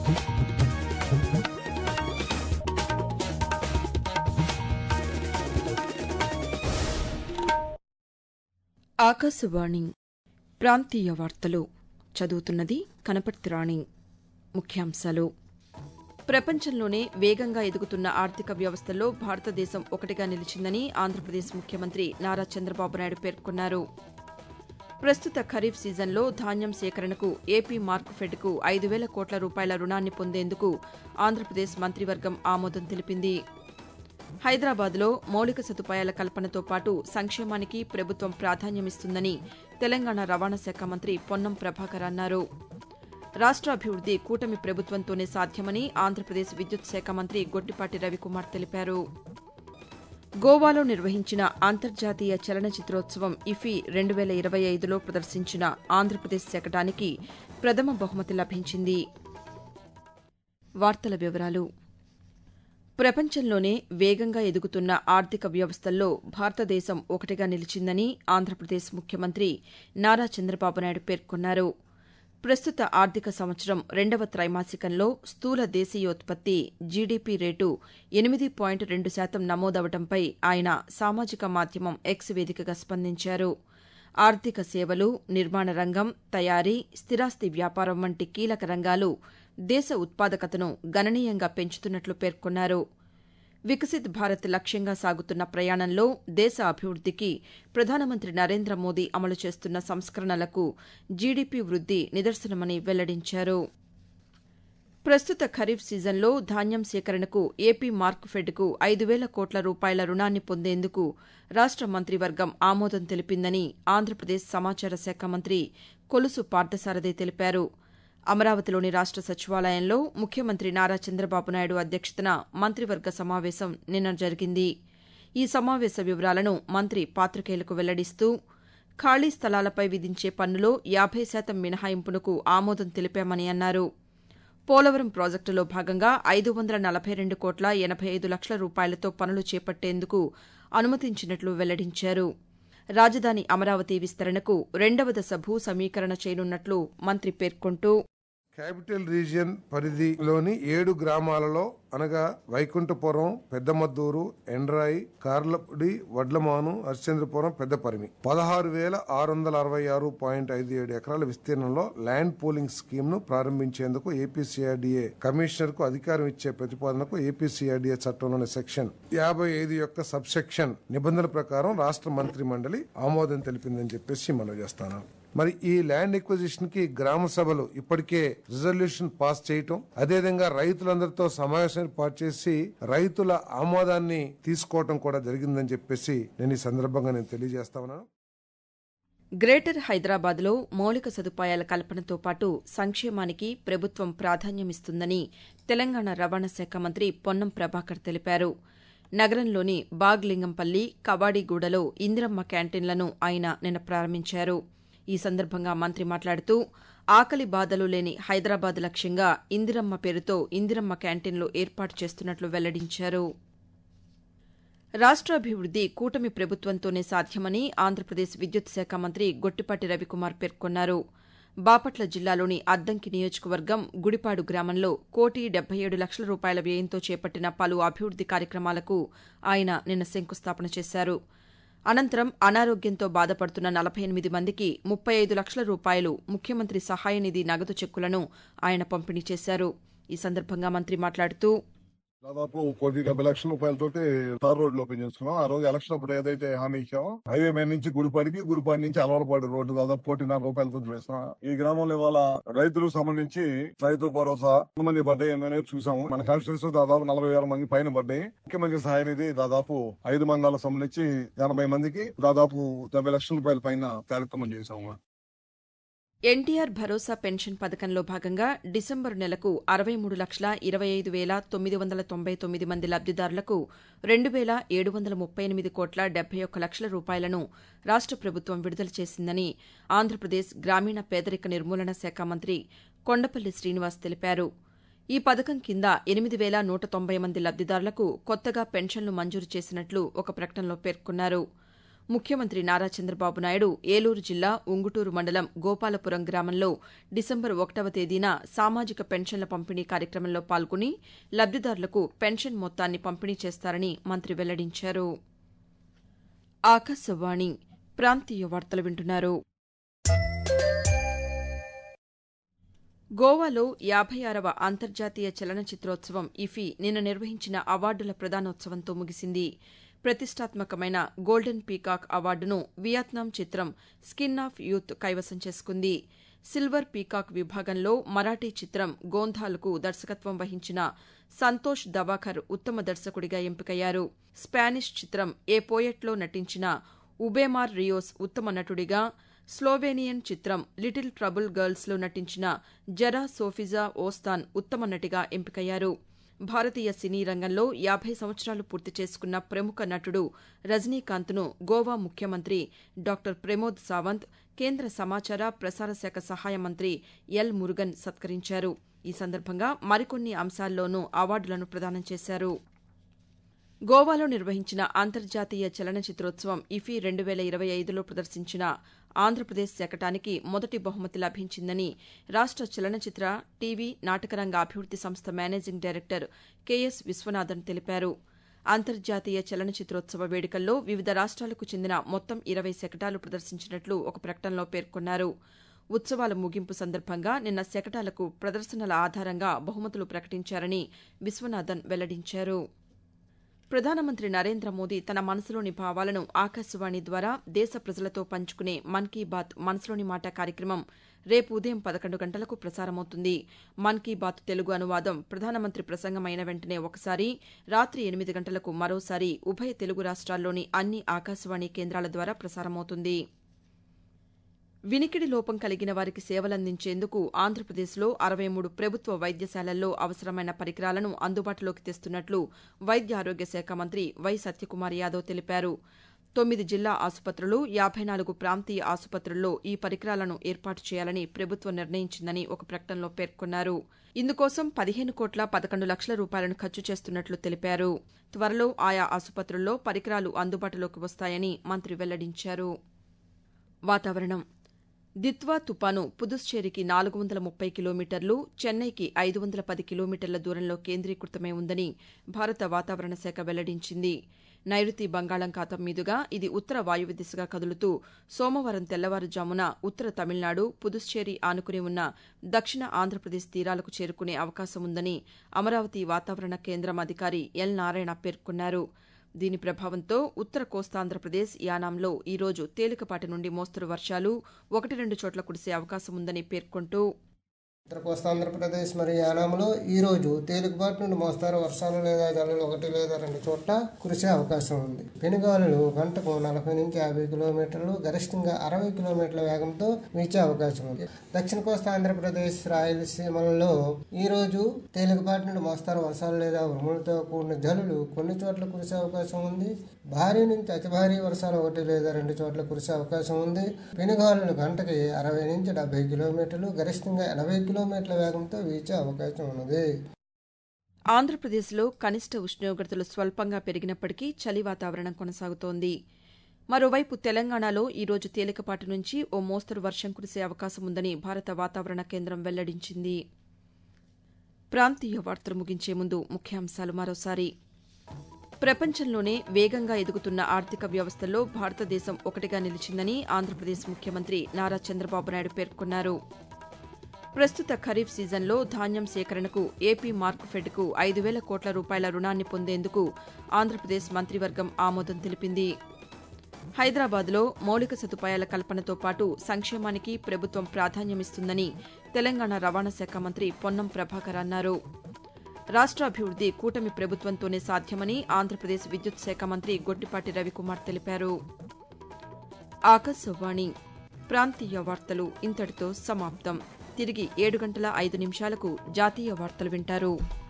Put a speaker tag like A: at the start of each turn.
A: ఆకాశవాణి ప్రాంతీయ వార్తలు చదువుతున్నది కనపర్తి రాణి ముఖ్యాంశాలు ప్రపంచంలోనే వేగంగా ఎదుగుతున్న ఆర్థిక వ్యవస్థల్లో భారతదేశం ఒకటిగా నిలిచిందని ఆంధ్రప్రదేశ్ ముఖ్యమంత్రి నారా చంద్రబాబు నాయుడు పేర్కొన్నారు ప్రస్తుత ఖరీఫ్ సీజన్లో ధాన్యం సేకరణకు ఏపీ మార్క్ఫెడ్కు ఐదు వేల కోట్ల రూపాయల రుణాన్ని పొందేందుకు ఆంధ్రప్రదేశ్ మంత్రివర్గం ఆమోదం తెలిపింది హైదరాబాద్లో మౌలిక సదుపాయాల కల్పనతో పాటు సంక్షేమానికి ప్రభుత్వం ప్రాధాన్యమిస్తుందని తెలంగాణ రవాణా శాఖ మంత్రి పొన్నం ప్రభాకర్ అన్నారు రాష్ట్రాభివృద్ది కూటమి ప్రభుత్వంతోనే సాధ్యమని ఆంధ్రప్రదేశ్ విద్యుత్ శాఖ మంత్రి గొట్టిపాటి రవికుమార్ తెలిపారు గోవాలో నిర్వహించిన అంతర్జాతీయ చలనచిత్రోత్సవం ఇఫీ రెండు వేల ఇరవై ఐదులో ప్రదర్శించిన ఆంధ్రప్రదేశ్ శకటానికి ప్రథమ బహుమతి లభించింది వార్తల వివరాలు ప్రపంచంలోనే వేగంగా ఎదుగుతున్న ఆర్థిక వ్యవస్థల్లో భారతదేశం ఒకటిగా నిలిచిందని ఆంధ్రప్రదేశ్ ముఖ్యమంత్రి నారా చంద్రబాబు నాయుడు పేర్కొన్నారు ప్రస్తుత ఆర్థిక సంవత్సరం రెండవ త్రైమాసికంలో స్థూల దేశీయోత్పత్తి జీడీపీ రేటు ఎనిమిది పాయింట్ రెండు శాతం నమోదవడంపై ఆయన సామాజిక మాధ్యమం ఎక్స్ వేదికగా స్పందించారు ఆర్థిక సేవలు నిర్మాణ రంగం తయారీ స్థిరాస్తి వ్యాపారం వంటి కీలక రంగాలు దేశ ఉత్పాదకతను గణనీయంగా పెంచుతున్నట్లు పేర్కొన్నారు వికసిత్ భారత్ లక్ష్యంగా సాగుతున్న ప్రయాణంలో దేశ అభివృద్దికి ప్రధానమంత్రి నరేంద్ర మోదీ అమలు చేస్తున్న సంస్కరణలకు జీడీపీ వృద్ది నిదర్శనమని వెల్లడించారు ప్రస్తుత ఖరీఫ్ సీజన్లో ధాన్యం సేకరణకు ఏపీ మార్క్ఫెడ్కు ఐదు వేల కోట్ల రూపాయల రుణాన్ని పొందేందుకు రాష్ట మంత్రివర్గం ఆమోదం తెలిపిందని ఆంధ్రప్రదేశ్ సమాచార శాఖ మంత్రి కొలుసు పార్థసారథి తెలిపారు అమరావతిలోని రాష్ట సచివాలయంలో ముఖ్యమంత్రి నారా చంద్రబాబు నాయుడు అధ్యక్షతన మంత్రివర్గ సమావేశం నిన్న జరిగింది ఈ సమావేశ వివరాలను మంత్రి పాతికేయులకు వెల్లడిస్తూ ఖాళీ స్థలాలపై విధించే పన్నులో యాబై శాతం మినహాయింపునకు ఆమోదం తెలిపామని అన్నారు పోలవరం ప్రాజెక్టులో భాగంగా ఐదు వందల నలభై రెండు కోట్ల ఎనభై ఐదు లక్షల రూపాయలతో పనులు చేపట్టేందుకు అనుమతించినట్లు వెల్లడించారు రాజధాని అమరావతి విస్తరణకు రెండవ దశ భూ సమీకరణ చేయనున్నట్లు మంత్రి పేర్కొంటూ
B: క్యాపిటల్ రీజియన్ పరిధిలోని ఏడు గ్రామాలలో అనగా వైకుంఠపురం పెద్దమద్దూరు ఎండ్రాయి కార్లపుడి వడ్లమాను హరిశ్చంద్రపురం పెద్దపరిమి పదహారు వేల ఆరు వందల అరవై ఆరు పాయింట్ ఐదు ఏడు ఎకరాల విస్తీర్ణంలో ల్యాండ్ పూలింగ్ స్కీమ్ ను ప్రారంభించేందుకు ఏపీసీఆర్డీఏ కమిషనర్ కు అధికారం ఇచ్చే ప్రతిపాదనకు ఏపీసీఆర్డీఏ చట్టంలోని సెక్షన్ యాభై ఐదు యొక్క సబ్ సెక్షన్ నిబంధనల ప్రకారం రాష్ట్ర మంత్రి మండలి ఆమోదం తెలిపిందని చెప్పేసి మనం చేస్తాను మరి ఈ ల్యాండ్ ఎక్విజిషన్ కి గ్రామ సభలు ఇప్పటికే రిజల్యూషన్ పాస్ చేయటం అదేవిధంగా రైతులందరితో సమావేశం ఏర్పాటు చేసి రైతుల ఆమోదాన్ని తీసుకోవటం కూడా జరిగిందని చెప్పేసి నేను ఈ సందర్భంగా నేను తెలియజేస్తా ఉన్నాను
A: గ్రేటర్ హైదరాబాద్లో మౌలిక సదుపాయాల కల్పనతో పాటు సంక్షేమానికి ప్రభుత్వం ప్రాధాన్యమిస్తుందని తెలంగాణ రవాణా శాఖ మంత్రి పొన్నం ప్రభాకర్ తెలిపారు నగరంలోని బాగ్లింగంపల్లి కవాడిగూడలో ఇందిరమ్మ క్యాంటీన్లను ఆయన నిన్న ప్రారంభించారు ఈ సందర్భంగా మంత్రి మాట్లాడుతూ ఆకలి బాధలు లేని హైదరాబాద్ లక్ష్యంగా ఇందిరమ్మ పేరుతో ఇందిరమ్మ క్యాంటీన్లు ఏర్పాటు చేస్తున్నట్లు వెల్లడించారు రాష్ట్రాభివృద్ది కూటమి ప్రభుత్వంతోనే సాధ్యమని ఆంధ్రప్రదేశ్ విద్యుత్ శాఖ మంత్రి గొట్టిపాటి రవికుమార్ పేర్కొన్నారు బాపట్ల జిల్లాలోని అద్దంకి నియోజకవర్గం గుడిపాడు గ్రామంలో కోటి డెబ్బై ఏడు లక్షల రూపాయల వ్యయంతో చేపట్టిన పలు అభివృద్ది కార్యక్రమాలకు ఆయన నిన్న శంకుస్థాపన చేశారు అనంతరం అనారోగ్యంతో బాధపడుతున్న నలభై ఎనిమిది మందికి ముప్పై ఐదు లక్షల రూపాయలు ముఖ్యమంత్రి సహాయ నిధి నగదు చెక్కులను ఆయన పంపిణీ చేశారు ఈ సందర్భంగా మంత్రి మాట్లాడుతూ
C: దాదాపు కోటి డెబ్బై లక్షల రూపాయలతోటి తార్ రోడ్లు ఓపెన్ చేసుకున్నాం ఆ రోజు ఎలక్షన్ అప్పుడు ఏదైతే హామీ ఇచ్చామో హైవే మీద నుంచి గుడిపాడికి గుడిపాడి నుంచి అలవాలపాడి రోడ్డు దాదాపు కోటిన్నర రూపాయలతో వేస్తాం ఈ గ్రామంలో ఇవాళ రైతులకు సంబంధించి రైతు భరోసా మంది పడ్డాయి అనేది చూసాము మన కాన్స్టిట్యూన్స్ దాదాపు నలభై వేల మంది పైన పడ్డాయి ముఖ్యమంత్రి సహాయ నిధి దాదాపు ఐదు మండలాలకు సంబంధించి ఎనభై మందికి దాదాపు డెబ్బై లక్షల రూపాయల పైన కార్యక్రమం చేశాము
A: ఎన్టీఆర్ భరోసా పెన్షన్ పథకంలో భాగంగా డిసెంబరు నెలకు అరవై మూడు లక్షల ఇరవై ఐదు వేల తొమ్మిది వందల తొంభై తొమ్మిది మంది లబ్దిదారులకు రెండు వేల ఏడు వందల ముప్పై ఎనిమిది కోట్ల డెబ్బై ఒక్క లక్షల రూపాయలను రాష్ట ప్రభుత్వం విడుదల చేసిందని ఆంధ్రప్రదేశ్ గ్రామీణ పేదరిక నిర్మూలన శాఖ మంత్రి కొండపల్లి శ్రీనివాస్ తెలిపారు ఈ పథకం కింద ఎనిమిది వేల నూట తొంభై మంది లబ్దిదారులకు కొత్తగా పెన్షన్లు మంజూరు చేసినట్లు ఒక ప్రకటనలో పేర్కొన్నారు ముఖ్యమంత్రి నారా చంద్రబాబు నాయుడు ఏలూరు జిల్లా ఉంగుటూరు మండలం గోపాలపురం గ్రామంలో డిసెంబర్ ఒకటవ తేదీన సామాజిక పెన్షన్ల పంపిణీ కార్యక్రమంలో పాల్గొని లబ్దిదారులకు పెన్షన్ మొత్తాన్ని పంపిణీ చేస్తారని మంత్రి వెల్లడించారు ఆకాశవాణి ప్రాంతీయ వార్తలు వింటున్నారు గోవాలో యాభై ఆరవ అంతర్జాతీయ చలనచిత్రోత్సవం ఇఫీ నిన్న నిర్వహించిన అవార్డుల ప్రదానోత్సవంతో ముగిసింది ప్రతిష్టాత్మకమైన గోల్డెన్ పీకాక్ అవార్డును వియత్నాం చిత్రం స్కిన్ ఆఫ్ యూత్ కైవసం చేసుకుంది సిల్వర్ పీకాక్ విభాగంలో మరాఠీ చిత్రం గోంధాల్కు దర్శకత్వం వహించిన సంతోష్ దవాకర్ ఉత్తమ దర్శకుడిగా ఎంపికయ్యారు స్పానిష్ చిత్రం ఏ పోయెట్లో నటించిన ఉబేమార్ రియోస్ ఉత్తమ నటుడిగా స్లోవేనియన్ చిత్రం లిటిల్ ట్రబుల్ గర్ల్స్లో నటించిన జరా సోఫిజా ఓస్తాన్ ఉత్తమ నటిగా ఎంపికయ్యారు భారతీయ సినీ రంగంలో యాభై సంవత్సరాలు పూర్తి చేసుకున్న ప్రముఖ నటుడు రజనీకాంత్ను గోవా ముఖ్యమంత్రి డాక్టర్ ప్రమోద్ సావంత్ కేంద్ర సమాచార ప్రసార శాఖ సహాయ మంత్రి ఎల్ మురుగన్ సత్కరించారు ఈ సందర్భంగా మరికొన్ని అంశాల్లోనూ అవార్డులను ప్రదానం చేశారు గోవాలో నిర్వహించిన అంతర్జాతీయ చలనచిత్రోత్సవం ఇఫీ రెండు వేల ఇరవై ఐదులో ప్రదర్శించిన ఆంధ్రప్రదేశ్ శకటానికి మొదటి బహుమతి లభించిందని రాష్ట చలనచిత్ర టీవీ నాటకరంగ అభివృద్ది సంస్థ మేనేజింగ్ డైరెక్టర్ కెఎస్ విశ్వనాథన్ తెలిపారు అంతర్జాతీయ చలనచిత్రోత్సవ వేడుకల్లో వివిధ రాష్ట్రాలకు చెందిన మొత్తం ఇరవై శకటాలు ప్రదర్శించినట్లు ఒక ప్రకటనలో పేర్కొన్నారు ఉత్సవాల ముగింపు సందర్భంగా నిన్న శకటాలకు ప్రదర్శనల ఆధారంగా బహుమతులు ప్రకటించారని విశ్వనాథన్ వెల్లడించారు ప్రధానమంత్రి నరేంద్ర మోదీ తన మనసులోని భావాలను ఆకాశవాణి ద్వారా దేశ ప్రజలతో పంచుకునే మన్ కీ బాత్ మనసులోని మాట కార్యక్రమం రేపు ఉదయం పదకొండు గంటలకు ప్రసారమవుతుంది మన్ కీ బాత్ తెలుగు అనువాదం ప్రధానమంత్రి ప్రసంగం అయిన వెంటనే ఒకసారి రాత్రి ఎనిమిది గంటలకు మరోసారి ఉభయ తెలుగు రాష్ట్రాల్లోని అన్ని ఆకాశవాణి కేంద్రాల ద్వారా ప్రసారమవుతుంది వినికిడి లోపం కలిగిన వారికి సేవలందించేందుకు ఆంధ్రప్రదేశ్లో అరవై మూడు ప్రభుత్వ వైద్యశాలల్లో అవసరమైన పరికరాలను అందుబాటులోకి తెస్తున్నట్లు వైద్య ఆరోగ్య శాఖ మంత్రి వై సత్యకుమార్ యాదవ్ తెలిపారు తొమ్మిది జిల్లా ఆసుపత్రులు యాభై నాలుగు ప్రాంతీయ ఆసుపత్రుల్లో ఈ పరికరాలను ఏర్పాటు చేయాలని ప్రభుత్వం నిర్ణయించిందని ఒక ప్రకటనలో పేర్కొన్నారు ఇందుకోసం పదిహేను కోట్ల పదకొండు లక్షల రూపాయలను ఖర్చు చేస్తున్నట్లు తెలిపారు త్వరలో ఆయా ఆసుపత్రుల్లో పరికరాలు అందుబాటులోకి వస్తాయని మంత్రి వెల్లడించారు వాతావరణం దిత్వా తుపాను పుదుచ్చేరికి నాలుగు వందల ముప్పై కిలోమీటర్లు చెన్నైకి ఐదు వందల పది కిలోమీటర్ల దూరంలో కేంద్రీకృతమై ఉందని భారత వాతావరణ శాఖ వెల్లడించింది నైరుతి బంగాళాఖాతం మీదుగా ఇది ఉత్తర వాయువ్య దిశగా కదులుతూ సోమవారం తెల్లవారుజామున ఉత్తర తమిళనాడు పుదుచ్చేరి ఆనుకుని ఉన్న దక్షిణ ఆంధ్రప్రదేశ్ తీరాలకు చేరుకునే అవకాశం ఉందని అమరావతి వాతావరణ కేంద్రం అధికారి ఎల్ నారాయణ పేర్కొన్నారు దీని ప్రభావంతో ఉత్తర కోస్తాంధ్రప్రదేశ్ యానాంలో ఈరోజు తేలికపాటి నుండి మోస్తరు వర్షాలు ఒకటి రెండు చోట్ల కురిసే అవకాశం ఉందని పేర్కొంటూ
D: ఉత్తర కోస్తాంధ్రప్రదేశ్ మరియు యానాంలో ఈ రోజు తేలికపాటి నుండి మోస్తారు వర్షాలు లేదా జల్లులు ఒకటి లేదా రెండు చోట్ల కురిసే అవకాశం ఉంది పెనుగాలులు గంటకు నలభై నుంచి యాభై కిలోమీటర్లు గరిష్టంగా అరవై కిలోమీటర్ల వేగంతో వీచే అవకాశం ఉంది దక్షిణ కోస్తా ఆంధ్రప్రదేశ్ రాయలసీమలలో ఈ రోజు తేలికపాటి నుండి మోస్తారు వర్షాలు లేదా ఉరుములతో కూడిన జల్లులు కొన్ని చోట్ల కురిసే అవకాశం ఉంది భారీ నుంచి అతి భారీ వర్షాలు ఒకటి లేదా రెండు చోట్ల కురిసే అవకాశం ఉంది పెనుగాలులు గంటకి అరవై నుంచి డెబ్బై కిలోమీటర్లు గరిష్టంగా ఎనభై కిలోమీటర్ల వేగంతో వీచే అవకాశం ఉన్నది
A: ఆంధ్రప్రదేశ్లో కనిష్ట ఉష్ణోగ్రతలు స్వల్పంగా పెరిగినప్పటికీ చలి వాతావరణం కొనసాగుతోంది మరోవైపు తెలంగాణలో ఈరోజు తేలికపాటి నుంచి ఓ మోస్తరు వర్షం కురిసే అవకాశం ఉందని భారత వాతావరణ కేంద్రం వెల్లడించింది ప్రాంతీయ వార్తలు ముగించే ముందు ముఖ్యాంశాలు మరోసారి ప్రపంచంలోనే వేగంగా ఎదుగుతున్న ఆర్థిక వ్యవస్థల్లో భారతదేశం ఒకటిగా నిలిచిందని ఆంధ్రప్రదేశ్ ముఖ్యమంత్రి నారా చంద్రబాబు నాయుడు పేర్కొన్నారు ప్రస్తుత ఖరీఫ్ సీజన్లో ధాన్యం సేకరణకు ఏపీ మార్క్ఫెడ్కు ఐదు వేల కోట్ల రూపాయల రుణాన్ని పొందేందుకు ఆంధ్రప్రదేశ్ మంత్రివర్గం ఆమోదం తెలిపింది హైదరాబాద్లో మౌలిక సదుపాయాల కల్పనతో పాటు సంక్షేమానికి ప్రభుత్వం ప్రాధాన్యమిస్తుందని తెలంగాణ రవాణా శాఖ మంత్రి పొన్నం ప్రభాకర్ అన్నారు రాష్ట్రాభివృద్ది కూటమి ప్రభుత్వంతోనే సాధ్యమని ఆంధ్రప్రదేశ్ విద్యుత్ శాఖ మంత్రి గొట్టిపాటి రవికుమార్ తెలిపారు ఆకాశవాణి ప్రాంతీయ వార్తలు ఇంతటితో సమాప్తం తిరిగి ఏడు గంటల ఐదు నిమిషాలకు జాతీయ వార్తలు వింటారు